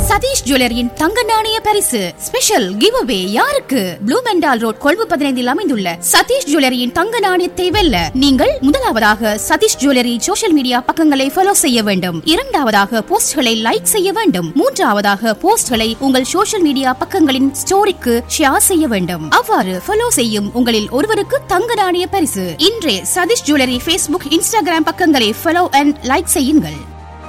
சதீஷ் ஜுவல்லரியின் தங்க நாணய பரிசு ஸ்பெஷல் கிவ் அவே யாருக்கு ப்ளூ மெண்டால் ரோட் கொழும்பு பதினைந்தில் அமைந்துள்ள சதீஷ் ஜுவல்லரியின் தங்க நாணயத்தை வெல்ல நீங்கள் முதலாவதாக சதீஷ் ஜுவல்லரி சோஷியல் மீடியா பக்கங்களை ஃபாலோ செய்ய வேண்டும் இரண்டாவதாக போஸ்ட்களை லைக் செய்ய வேண்டும் மூன்றாவதாக போஸ்ட்களை உங்கள் சோஷியல் மீடியா பக்கங்களின் ஸ்டோரிக்கு ஷேர் செய்ய வேண்டும் அவ்வாறு ஃபாலோ செய்யும் உங்களில் ஒருவருக்கு தங்க நாணய பரிசு இன்றே சதீஷ் ஜுவல்லரி ஃபேஸ்புக் இன்ஸ்டாகிராம் பக்கங்களை ஃபாலோ அண்ட் லைக் செய்யுங்கள்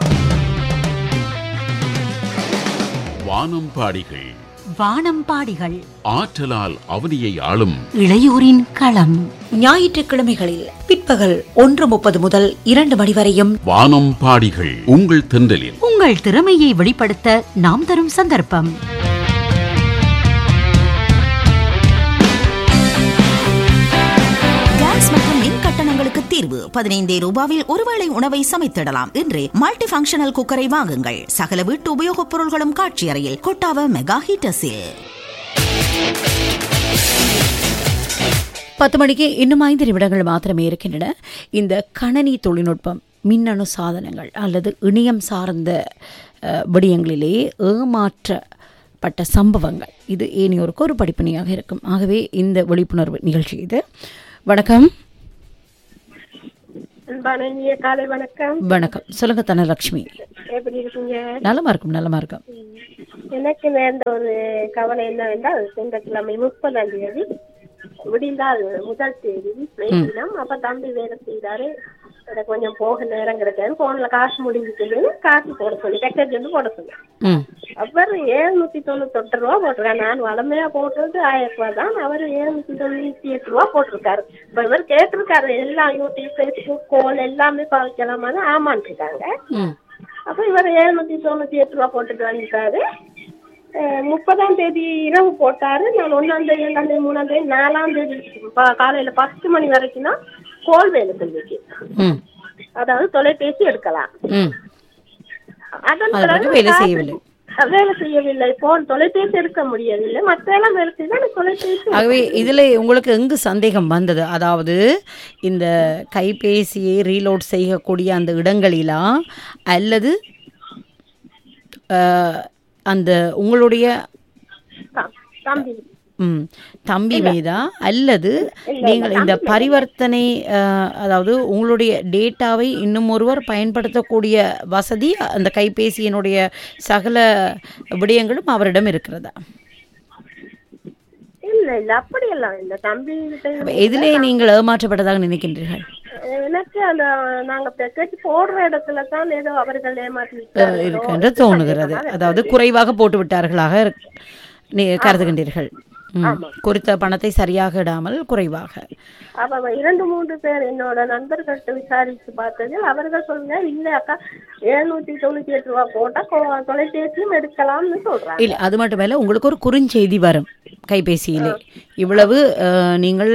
வானம்பாடிகள் வானம்பாடிகள் ஆற்றலால் அவனியை ஆளும் இளையோரின் களம் ஞாயிற்றுக்கிழமைகளில் பிற்பகல் ஒன்று முப்பது முதல் இரண்டு மணி வரையும் வானம்பாடிகள் உங்கள் தென்றலில் உங்கள் திறமையை வெளிப்படுத்த நாம் தரும் சந்தர்ப்பம் கேஸ் மற்றும் மின் கட்டணங்களுக்கு தீர்வு பதினைந்தே ரூபாவில் ஒருவேளை உணவை சமைத்திடலாம் இன்றே மல்டி ஃபங்க்ஷனல் குக்கரை வாங்குங்கள் சகல வீட்டு உபயோகப் பொருள்களும் காட்சி அறையில் கொட்டாவ மெகா ஹீட்டர்ஸில் பத்து மணிக்கு இன்னும் ஐந்து நிமிடங்கள் மாத்திரமே இருக்கின்றன இந்த கணனி தொழில்நுட்பம் மின்னணு சாதனங்கள் அல்லது இணையம் சார்ந்த அஹ், விடயங்களிலே ஏமாற்றப்பட்ட சம்பவங்கள் இது ஏனியோருக்கு ஒரு படிப்பினையாக இருக்கும் ஆகவே இந்த விழிப்புணர்வு நிகழ்ச்சி இது வணக்கம் அன்பான இனிய காலை வணக்கம் வணக்கம் சொல்லுங்க தனலட்சுமி எப்படி இருக்கீங்க நலமா இருக்கும் நலமா இருக்கும் எனக்கு நேர்ந்த ஒரு கவலை என்னவென்றால் திங்கட்கிழமை முப்பதாம் தேதி விடிந்தால் முதல் தேதி பேசினோம் அப்ப தம்பி வேலை செய்தாரு எனக்கு கொஞ்சம் போக நேரம் கிடைக்காது போன்ல காசு முடிஞ்சுட்டு காசு போட சொல்லி பேக்கேஜ் வந்து போட சொல்லி ம் அவர் ஏழ்நூத்தி தொண்ணூத்தெட்டு ரூபா போட்டிருக்காரு நான் வளமையா போட்டது ஆயிரம் ரூபாய் தான் அவர் ஏழ்நூத்தி தொண்ணூத்தி எட்டு ரூபா போட்டிருக்காரு இப்ப இவர் கேட்டிருக்காரு எல்லாம் யூடியூப் ஃபேஸ்புக் கோல் எல்லாமே பாவிக்கலாமா ஆமான்னு இருக்காங்க ம் அப்ப இவர் எழுநூத்தி தொண்ணூத்தி எட்டு ரூபா போட்டுட்டு வந்துட்டாரு அஹ் முப்பதாம் தேதி இரவு போட்டாரு நான் ஒன்னாம் தேதி ரெண்டாம் தேதி மூணாம் தேதி நாலாம் தேதி ப- காலையில பத்து மணி வரைக்கும் தான் கோல் வேலை செஞ்சுச்சு ம் அதாவது தொலைபேசி எடுக்கலாம் ம் அதன் அது பிறகு பிறகு வேலை காசு- செய்யவில்லை. வேலை செய்யவில்லை போன் தொலைபேசி எடுக்க முடியவில்லை மத்த எல்லாம் வேலை செய்தா எனக்கு தொலைபேசி ஆகவே இதில் உங்களுக்கு எங்கு சந்தேகம் வந்தது அதாவது இந்த கைபேசியை ரீலோட் செய்யக்கூடிய அந்த இடங்களிலா அல்லது அஹ், அந்த உங்களுடைய த- தம்பி ம், தம்பி மீதா அல்லது நீங்கள் இந்த பரிவர்த்தனை அஹ், அதாவது உங்களுடைய டேட்டாவை இன்னும் ஒருவர் பயன்படுத்தக்கூடிய வசதி அந்த கைபேசியினுடைய சகல விடயங்களும் அவரிடம் இருக்கிறதா இல்ல இல்ல அப்படியெல்லாம் இல்ல தம்பி அப்ப கிட்ட எதிலே நீங்கள் ஏமாற்றப்பட்டதாக நினைக்கின்றீர்கள் எனக்கு அந்த நாங்க பேக்கேஜ் போடுற இடத்துல தான் ஏதோ அவர்கள் ஏமாற்றி அஹ் இருக்கின்ற தோணுகிறது அதாவது குறைவாக போட்டு விட்டார்களாக இருக்- நீ கருதுகின்றீர்கள் ம். குறித்த பணத்தை சரியாக இடாமல் குறைவாக அவ இரண்டு மூன்று பேர் என்னோட நண்பர்கள்ட்ட விசாரிச்சு பார்த்ததில் அவர்கள் சொல்லுங்க இல்ல அக்கா எழுநூத்தி தொண்ணூத்தி எட்டு ரூபா போட்டா கொ- தொலைபேசியும் எடுக்கலாம்னு சொல்றாங்க இல்லை அது மட்டுமல்ல உங்களுக்கு ஒரு குறுஞ்செய்தி வரும் கைபேசியிலே இவ்வளவு அஹ், நீங்கள்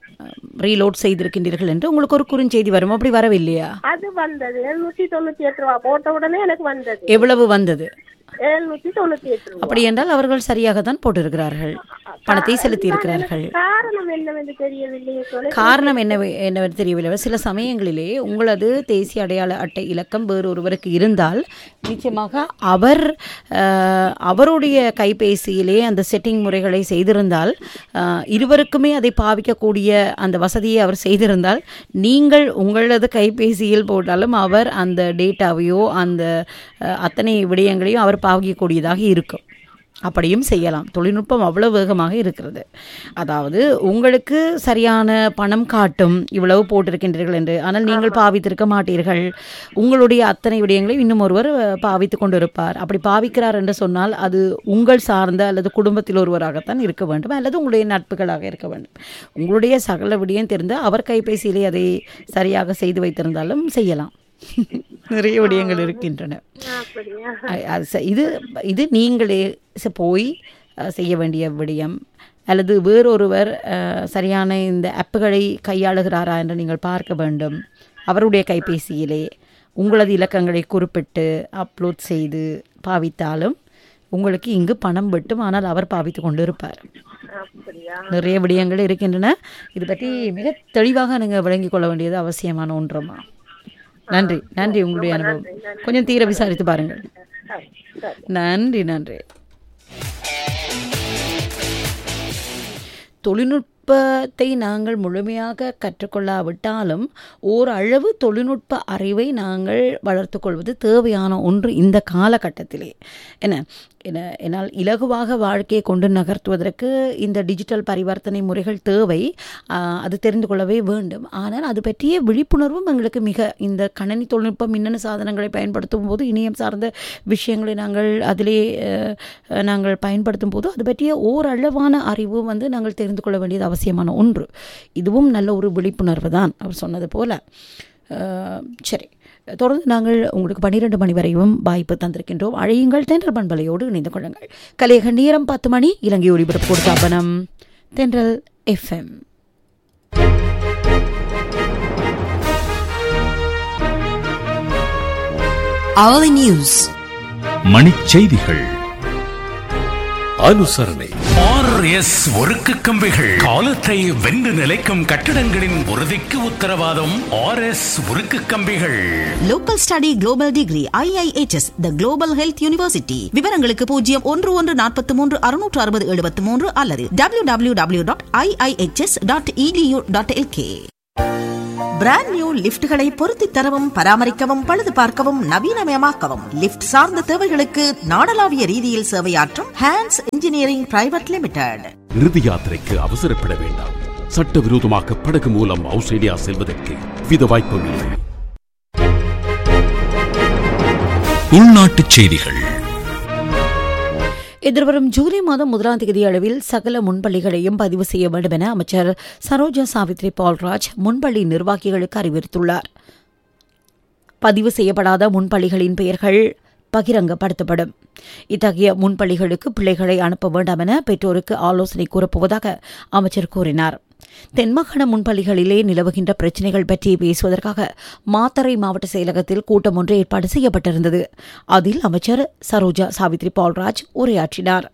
ரீலோட் செய்திருக்கின்றீர்கள் என்று உங்களுக்கு ஒரு குறுஞ்செய்தி வரும் அப்படி வரவில்லையா அது வந்தது எழுநூத்தி தொண்ணூத்தி எட்டு ரூபா போட்ட உடனே எனக்கு வந்தது எவ்வளவு வந்தது எழுநூத்தி தொண்ணூத்தி எட்டு ரூபா அப்படி என்றால் அவர்கள் சரியாகத்தான் போட்டிருக்கிறார்கள் பணத்தை செலுத்தி இருக்கிறார்கள் காரணம் என்னவென்று தெரியவில்லையே தொலை காரணம் என்ன என்னவென்று தெரியவில்லை சில சமயங்களிலே உங்களது தேசிய அடையாள அட்டை இலக்கம் வேறு ஒருவருக்கு இருந்தால் நிச்சயமாக அவர் அஹ், அவருடைய கைபேசியிலே அந்த செட்டிங் முறைகளை செய்திருந்தால் அஹ், இருவருக்குமே அதை பாவிக்கக்கூடிய அந்த வசதியை அவர் செய்திருந்தால் நீங்கள் உங்களது கைபேசியில் போட்டாலும் அவர் அந்த டேட்டாவையோ அந்த அஹ், அத்தனை விடயங்களையும் அவர் பாவிக்கக்கூடியதாக இருக்கும் அப்படியும் செய்யலாம் தொழில்நுட்பம் அவ்வளவு வேகமாக இருக்கிறது அதாவது உங்களுக்கு சரியான பணம் காட்டும் இவ்வளவு போட்டிருக்கின்றீர்கள் என்று ஆனால் நீங்கள் பாவித்திருக்க மாட்டீர்கள் உங்களுடைய அத்தனை விடயங்களையும் இன்னும் ஒருவர் அஹ், பாவித்துக் கொண்டிருப்பார் அப்படி பாவிக்கிறார் என்று சொன்னால் அது உங்கள் சார்ந்த அல்லது குடும்பத்தில் ஒருவராகத்தான் இருக்க வேண்டும் அல்லது உங்களுடைய நட்புகளாக இருக்க வேண்டும் உங்களுடைய சகல விடயம் தெரிந்து அவர் கைபேசியிலே அதை சரியாக செய்து வைத்திருந்தாலும் செய்யலாம் நிறைய விடயங்கள் இருக்கின்றன அப்படியா அ- அது ச- இது இது நீங்களே ச- போய் அ, செய்ய வேண்டிய விடயம் அல்லது வேறொருவர் அ, சரியான இந்த ஆப்புகளை கையாளுகிறாரா என்று நீங்கள் பார்க்க வேண்டும் அவருடைய கைபேசியிலே உங்களது இலக்கங்களை குறிப்பிட்டு அப்லோட் செய்து பாவித்தாலும் உங்களுக்கு இங்கு பணம் வெட்டும் ஆனால் அவர் பாவித்து கொண்டு இருப்பார் அப்படியா நிறைய விடயங்கள் இருக்கின்றன இது பற்றி மிக தெளிவாக நீங்கள் விளங்கிக் கொள்ள வேண்டியது அவசியமான ஒன்றுமா நன்றி நன்றி உங்களுடைய அனுபவம் கொஞ்சம் தீர விசாரித்து பாருங்கள் சரி சரி நன்றி நன்றி தொழில்நுட்பத்தை நாங்கள் முழுமையாக கற்றுக்கொள்ளாவிட்டாலும் ஓரளவு தொழில்நுட்ப அறிவை நாங்கள் வளர்த்து கொள்வது தேவையான ஒன்று இந்த காலகட்டத்திலே என்ன என்ன என்னால் இலகுவாக வாழ்க்கையை கொண்டு நகர்த்துவதற்கு இந்த டிஜிட்டல் பரிவர்த்தனை முறைகள் தேவை ஆஹ், அது தெரிந்து கொள்ளவே வேண்டும் ஆனால் அது பற்றிய விழிப்புணர்வும் எங்களுக்கு மிக இந்த கணனி தொழில்நுட்பம் மின்னணு சாதனங்களை பயன்படுத்தும் போது இணையம் சார்ந்த விஷயங்களை நாங்கள் அதிலே அஹ், நாங்கள் பயன்படுத்தும் போது அது பற்றிய ஓரளவான அறிவு வந்து நாங்கள் தெரிந்து கொள்ள வேண்டியது அவசியமான ஒன்று இதுவும் நல்ல ஒரு விழிப்புணர்வு தான் அவர் சொன்னது போல அஹ், சரி தொடர்ந்து நாங்கள் உங்களுக்கு பன்னிரெண்டு மணி வரையும் வாய்ப்பு தந்திருக்கின்றோம் அழையுங்கள் தென்றல் பண்பலையோடு இணைந்து கொள்ளுங்கள் கலையக நேரம் பத்து மணி இலங்கை ஒளிபரப்பு கொடுத்தாபனம் தென்றல் எஃப்எம் Hourly News. மணிச்செய்திகள் அனுசரணை ஆர்எஸ் ஒருக்கு கம்பிகள் காலத்தை வென்று நிலைக்கும் கட்டிடங்களின் உறுதிக்கு உத்தரவாதம் ஆர்எஸ் உருக்கு கம்பிகள் local study global degree IIHS the global health university விவரங்களுக்கு பூஜ்ஜியம் ஒன்று ஒன்று நாற்பத்தி மூன்று அறுநூற்று அறுபது எழுபத்தி மூன்று அல்லது W W W dot IIHS dot EDU dot LK brand new லிப்ட்களை பொருத்தி தரவும் பராமரிக்கவும் பழுது பார்க்கவும் நவீனமயமாக்கவும் லிப்ட் சார்ந்த தேவைகளுக்கு நாடளாவிய ரீதியில் சேவையாற்றும் ஹேண்ட்ஸ் இன்ஜினியரிங் பிரைவேட் லிமிடெட் இறுதி யாத்திரைக்கு அவசரப்பட வேண்டாம் சட்டவிரோதமாக படகு மூலம் ஆஸ்திரேலியா செல்வதற்கு வித வாய்ப்பும் இல்லை உள்நாட்டுச் செய்திகள் எதிர்வரும் ஜூலை மாதம் முதலாம் தேதி அளவில் சகல முன்பள்ளிகளையும் பதிவு செய்ய வேண்டும் என அமைச்சர் சரோஜா சாவித்ரி பால்ராஜ் முன்பள்ளி நிர்வாகிகளுக்கு அறிவுறுத்துள்ளார் பதிவு செய்யப்படாத முன்பள்ளிகளின் பெயர்கள் பகிரங்கப்படுத்தப்படும் இத்தகைய முன்பள்ளிகளுக்கு பிள்ளைகளை அனுப்ப வேண்டாம் என பெற்றோருக்கு ஆலோசனை கூறப்போவதாக அமைச்சர் கூறினார் தென்மாகாண முன்பள்ளிகளிலே நிலவுகின்ற பிரச்சினைகள் பற்றி பேசுவதற்காக மாத்தறை மாவட்ட செயலகத்தில் கூட்டம் ஒன்று ஏற்பாடு செய்யப்பட்டிருந்தது அதில் அமைச்சர் சரோஜா சாவித்ரி பால்ராஜ் உரையாற்றினார்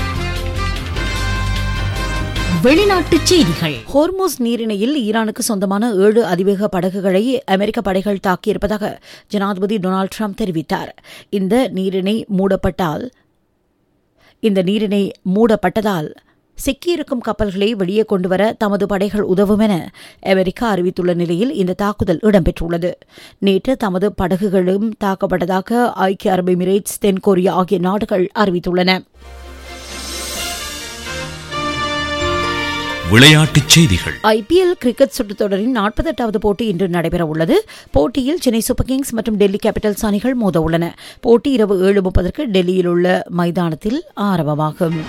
வெளிநாட்டுச் செய்திகள் ஹோர்மோஸ் நீரிணையில் ஈரானுக்கு சொந்தமான ஏழு அதிவேக படகுகளை அமெரிக்க படைகள் தாக்கியிருப்பதாக ஜனாதிபதி டொனால்ட் ட்ரம்ப் தெரிவித்தார் இந்த நீரிணை மூடப்பட்டால் இந்த நீரிணை மூடப்பட்டதால் சிக்கியிருக்கும் கப்பல்களை வெளியே கொண்டுவர தமது படைகள் உதவும் என அமெரிக்கா அறிவித்துள்ள நிலையில் இந்த தாக்குதல் இடம்பெற்றுள்ளது நேற்று தமது படகுகளும் தாக்கப்பட்டதாக ஐக்கிய அரபு எமிரேட்ஸ் தென்கொரியா ஆகிய நாடுகள் அறிவித்துள்ளன விளையாட்டுச் செய்திகள் ஐபிஎல் கிரிக்கெட் சுற்றுத் தொடரின் நாற்பத்தெட்டாவது போட்டி இன்று நடைபெற உள்ளது போட்டியில் சென்னை சூப்பர் கிங்ஸ் மற்றும் டெல்லி கேபிட்டல்ஸ் அணிகள் மோத உள்ளன போட்டி இரவு ஏழு முப்பதற்கு டெல்லியில் உள்ள மைதானத்தில் ஆரம்பமாகும்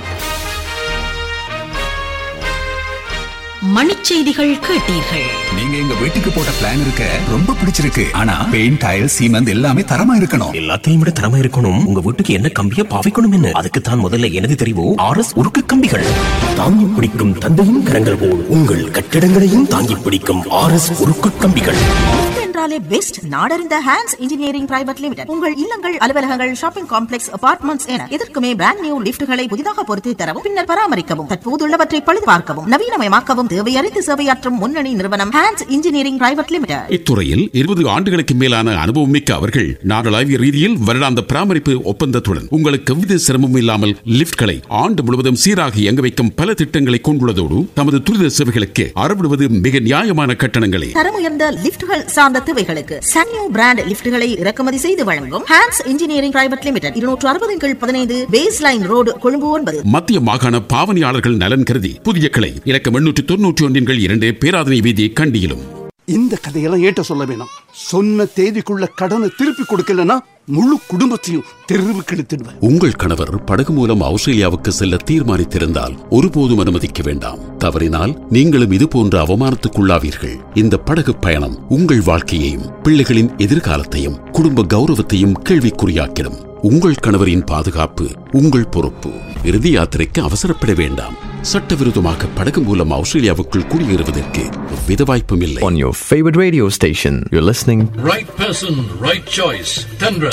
மணிச்செய்திகள் கேட்டீர்கள் நீங்க எங்க வீட்டுக்கு போட்ட பிளான் இருக்க ரொம்ப பிடிச்சிருக்கு ஆனா பெயிண்ட் டைல் சீமெண்ட் எல்லாமே தரமா இருக்கணும் எல்லாத்தையும் விட திறமை இருக்கணும் உங்க வீட்டுக்கு என்ன கம்பிய பாவிக்கணும் என்ன அதுக்கு தான் முதல்ல எனது தெரிவு ஆர் எஸ் உருக்கு கம்பிகள் தாங்கி பிடிக்கும் தந்தையின் கரங்கள் போல் உங்கள் கட்டிடங்களையும் தாங்கி பிடிக்கும் ஆர் எஸ் உருக்கு கம்பிகள் லிஃப்ட் என்றாலே பெஸ்ட் நாடறிந்த ஹேண்ட்ஸ் இன்ஜினியரிங் பிரைவேட் லிமிடெட் உங்கள் இல்லங்கள் அலுவலகங்கள் ஷாப்பிங் காம்ப்ளெக்ஸ் அபார்ட்மெண்ட்ஸ் என எதற்குமே பிராண்ட் நியூ லிஃப்ட்களை புதிதாக பொருத்தி தரவும் பின்னர் பராமரிக்கவும் தற்போதுள்ளவற்றை பழுது பார்க்கவும் நவீனமயமாக்கவும் தேவையறிந்து சேவையாற்றும் முன்னணி நிறுவனம் ஹேண்ட்ஸ் இன்ஜினியரிங் பிரைவேட் லிமிடெட் இத்துறையில் இருபது ஆண்டுகளுக்கு மேலான அனுபவம் மிக்க அவர்கள் நாடளாவிய ரீதியில் வருடாந்த பராமரிப்பு ஒப்பந்தத்துடன் உங்களுக்கு எவ்வித சிரமமும் இல்லாமல் லிப்ட்களை ஆண்டு முழுவதும் சீராக இயங்க வைக்கும் பல திட்டங்களை கொண்டுள்ளதோடு தமது துரித சேவைகளுக்கு அறவிடுவது மிக நியாயமான கட்டணங்களே தரம் உயர்ந்த லிப்ட்கள் சார்ந்த தேவைகளுக்கு சன்யூ பிராண்ட் லிப்ட்களை இறக்குமதி செய்து வழங்கும் ஹேண்ட்ஸ் இன்ஜினியரிங் பிரைவேட் லிமிடெட் இருநூற்று அறுபது கீழ் பதினைந்து பேஸ் லைன் ரோடு கொழும்பு ஒன்பது மத்திய மாகாண பாவனையாளர்கள் நலன் கருதி புதிய கிளை இலக்கம் எண்ணூற்று தொன்னூற்றி ஒன்றின் கீழ் இரண்டு பேராதனை வீதி கண்டியிலும் இந்த கதையெல்லாம் ஏட்ட சொல்ல வேணாம் சொன்ன தேதிக்குள்ள கடனை திருப்பி கொடுக்கலன்னா முழு குடும்பத்தையும் தெருவுக்கு இழுத்துடுவேன் உங்கள் கணவர் படகு மூலம் ஆஸ்திரேலியாவுக்கு செல்ல தீர்மானித்திருந்தால் ஒருபோதும் அனுமதிக்க வேண்டாம் தவறினால் நீங்களும் இது போன்ற அவமானத்துக்குள்ளாவீர்கள் இந்த படகு பயணம் உங்கள் வாழ்க்கையையும் பிள்ளைகளின் எதிர்காலத்தையும் குடும்ப கௌரவத்தையும் கேள்விக்குறியாக்கிடும் உங்கள் கணவரின் பாதுகாப்பு உங்கள் பொறுப்பு இறுதி யாத்திரைக்கு அவசரப்பட வேண்டாம் சட்டவிரோதமாக படகு மூலம் ஆஸ்திரேலியாவுக்குள் குடியேறுவதற்கு எவ்வித வாய்ப்பும் இல்லை On your favorite radio station, you're listening Right person, right choice. Tendra.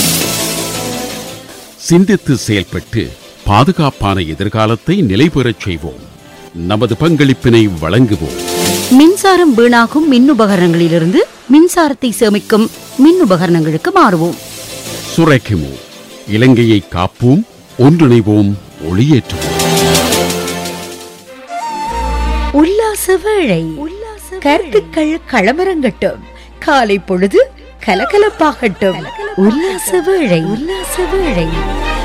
சிந்தித்து செயல்பட்டு பாதுகாப்பான எதிர்காலத்தை நிலைபெறச் செய்வோம் நமது பங்களிப்பினை வழங்குவோம் மின்சாரம் வீணாகும் மின் உபகரணங்களிலிருந்து மின்சாரத்தை சேமிக்கும் மின் உபகரணங்களுக்கு மாறுவோம் சுரைக்குமு இலங்கையை காப்போம் ஒன்றிணைவோம் ஒளியேற்றுவோம் உல்லாச வேளை கருத்துக்கள் களமரங்கட்டும் காலை பொழுது கலகலப்பாகட்டும் உல்லாச வேளை உல்லாச வேளை